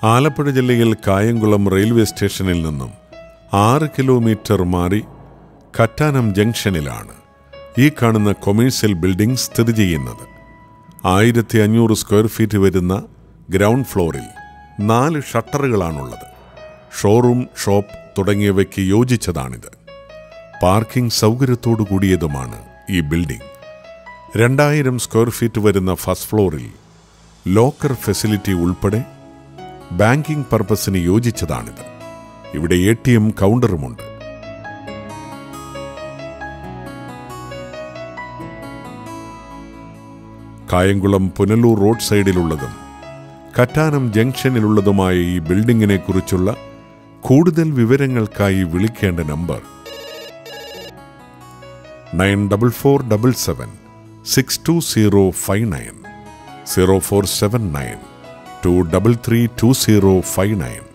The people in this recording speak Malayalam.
ആലപ്പുഴ ജില്ലയിൽ കായംകുളം റെയിൽവേ സ്റ്റേഷനിൽ നിന്നും ആറ് കിലോമീറ്റർ മാറി കറ്റാനം ജംഗ്ഷനിലാണ് ഈ കാണുന്ന കൊമേഴ്സ്യൽ ബിൽഡിംഗ് സ്ഥിതി ചെയ്യുന്നത് ആയിരത്തി അഞ്ഞൂറ് സ്ക്വയർ ഫീറ്റ് വരുന്ന ഗ്രൗണ്ട് ഫ്ലോറിൽ നാല് ഷട്ടറുകളാണുള്ളത് ഷോറൂം ഷോപ്പ് തുടങ്ങിയവയ്ക്ക് യോജിച്ചതാണിത് പാർക്കിംഗ് സൗകര്യത്തോടു കൂടിയതുമാണ് ഈ ബിൽഡിംഗ് രണ്ടായിരം സ്ക്വയർ ഫീറ്റ് വരുന്ന ഫസ്റ്റ് ഫ്ലോറിൽ ലോക്കർ ഫെസിലിറ്റി ഉൾപ്പെടെ ബാങ്കിംഗ് പർപ്പസിന് യോജിച്ചതാണിത് ഇവിടെ എ ടി എം കൗണ്ടറുമുണ്ട് കായംകുളം പുനലൂർ റോഡ് സൈഡിലുള്ളതും കറ്റാനം ജംഗ്ഷനിലുള്ളതുമായ ഈ ബിൽഡിങ്ങിനെ കുറിച്ചുള്ള കൂടുതൽ വിവരങ്ങൾക്കായി വിളിക്കേണ്ട number nine double four double seven six two zero five nine zero four seven nine two double three two zero five nine